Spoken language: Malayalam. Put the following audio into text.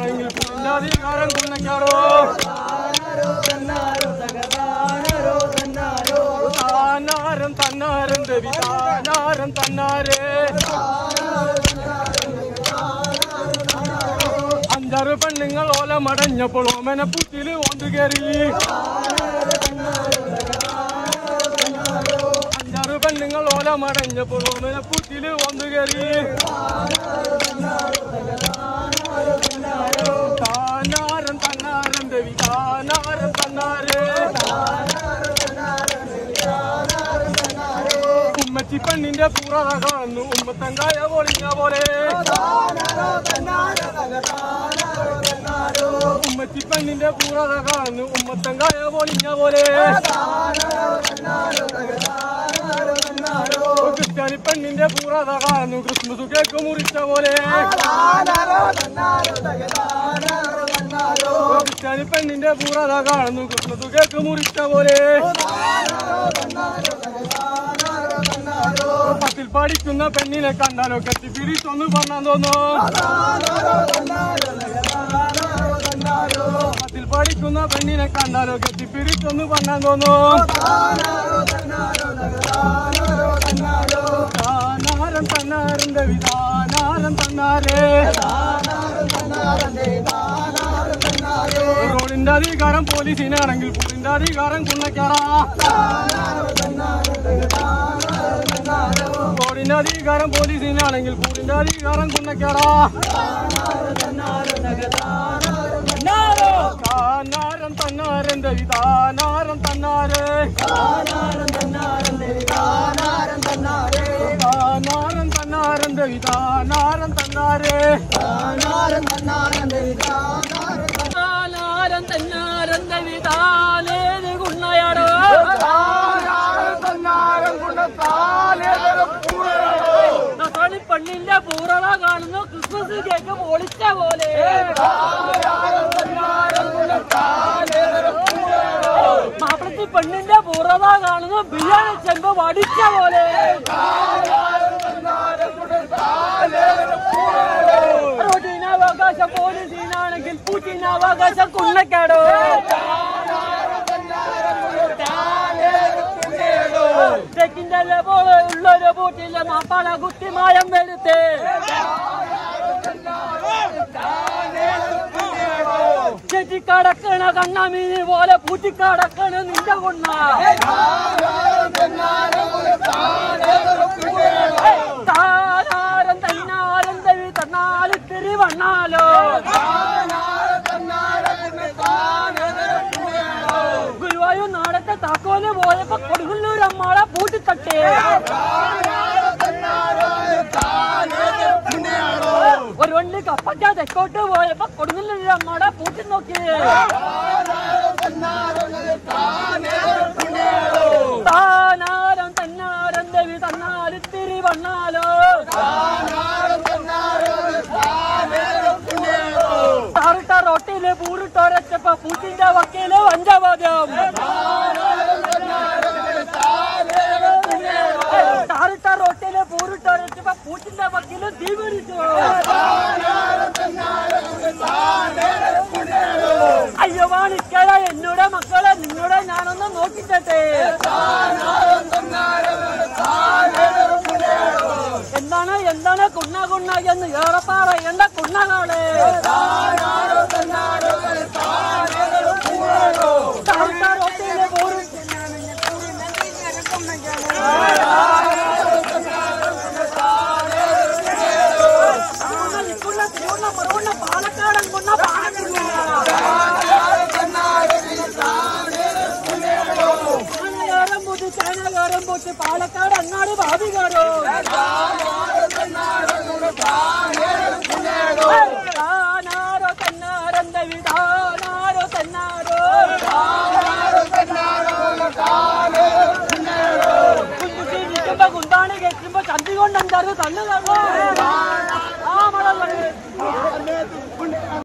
സീനാണെങ്കിൽ പുതിന്റെ അധികാരം കുന്നക്കാടോ താനാരം തന്നാരം ദേവി താനാരം തന്നാരേ അഞ്ചാറ് പെണ്ണുങ്ങൾ ഓല മടഞ്ഞപ്പോൾ ഓമന പുത്തില് ഓന്ത് കയറി അഞ്ചാറ് പെണ്ണുങ്ങൾ ഓല മടഞ്ഞപ്പോൾ ഓമന പുത്തില് ഓന്ത് കയറി താനാരം തന്നാരം ദേവി താനാരം തന്നാരേ ഉമ്മച്ചി പെണ്ണിന്റെ പുറത കാണുന്നു ഉമ്മത്തങ്കായ പൊളിഞ്ഞ പോലെ ഉമ്മച്ചി പെണ്ണിന്റെ പുറത കാണുന്നു ഉമ്മത്തങ്കായ പൊളിഞ്ഞ പോലെ ക്രിസ്ത്യാനി പെണ്ണിന്റെ പുറത കാണുന്നു ക്രിസ്മസ് കേക്ക് മുറിച്ച പോലെ ക്രിസ്ത്യാനി പെണ്ണിന്റെ പുറത കാണുന്നു ക്രിസ്മസ് കേക്ക് മുറിച്ച പോലെ പത്തിൽ പഠിക്കുന്ന പെണ്ണിനെ കണ്ടാലോ കെട്ടിപ്പിടിച്ചൊന്ന് പറഞ്ഞാൻ തോന്നോ പത്തിൽ പഠിക്കുന്ന പെണ്ണിനെ കണ്ടാലോ കെട്ടിപ്പിടിച്ചൊന്ന് പറഞ്ഞാൻ തോന്നോ താനാരം തന്നാരം ദേവി താനാരം തന്നാരേ റോഡിന്റെ അധികാരം പോലീസിനാണെങ്കിൽ പുതിന്റെ അധികാരം കുന്നക്കാറാ റോഡിന്റെ അധികാരം പോലീസിനാണെങ്കിൽ പൂരിന്റെ അധികാരം കുന്നക്കാടാ താനാരം തന്നാരൻ ദേവി താനാരം തന്നാരേ താനാരം തന്നാരൻ ദേവി താനാരം തന്നാരേ താനാരം തന്നാരം ദേവി താനേത് കുണ്ണയാടോ നസാണി പെണ്ണിന്റെ പൂറള കാണുന്നു ക്രിസ്മസ് കേക്ക് പൊളിച്ച പോലെ മാപ്പിളത്തി പെണ്ണിന്റെ പൂറള കാണുന്നു ബിരിയാണി ചെമ്പ് വടിച്ച പോലെ റോഡിനവകാശം പോലീസിനാണെങ്കിൽ പൂറ്റിനവകാശം കുണ്ണക്കാടോ തെക്കിന്റെ പോലെ ഉള്ളൊരു പൂട്ടിലെ മാപ്പാള കുത്തിമായം വെളുത്ത് ചെറ്റിക്കടക്കണ കണ്ണമീന് പോലെ പൂറ്റിക്കടക്കണ നിന്റെ കൊണ്ണ താനാരം തന്നാരം തവി തന്നാലിത്തിരി വണ്ണാലോ ഗുരുവായൂർ നാടത്തെ താക്കോല് പോയപ്പോ കൊടുങ്ങല്ലൂർ അമ്മാളെ പൂട്ടിത്തട്ടേ ഒരു വണ്ടി കപ്പയ്ക്ക തെക്കോട്ട് പോയപ്പോ കൊടുങ്ങല്ലൂർ അമ്മാളെ പൂട്ടി നോക്കി താനാരം തന്നാരം ദേവി തന്നാലിത്തിരി വണ്ണാലോ താറിട്ട റൊട്ടിയില് പൂരിട്ടൊരച്ചപ്പോ പൂട്ടിന്റെ വക്കീല് വഞ്ചവാദം താറിട്ട റൊട്ടിയില് പൂരിട്ടൊരച്ചപ്പോ പൂട്ടിന്റെ വക്കീല് തീ പിടിച്ചു അയ്യോ വാണിക്കട എന്നോട് മക്കളെ നിന്നോട് ഞാനൊന്ന് നോക്കിട്ടെ എന്താണ് എന്താണ് കുണ്ണ കുണ്ണ എന്ന് ഏറെ പറയണ്ട കുണ്ണകളെ താഴ്ത്ത റോട്ടിലെ പോരും പാലക്കാടൻ കൊണ്ട പാലക്കാടൻ പോട്ട് ചേനകാരൻ പോട്ട് പാലക്കാട് അങ്ങാട് ഭാവികാരോ താനാരോ തന്നാരം ദേവി താനാരോ തന്നാരോ കുഞ്ഞുട്ടി നിൽക്കുമ്പോ കുന്താണി കേൾക്കുമ്പോ ചന്തി കൊണ്ട് എന്തായിരുന്നു തന്നു തന്നു ആ മഴ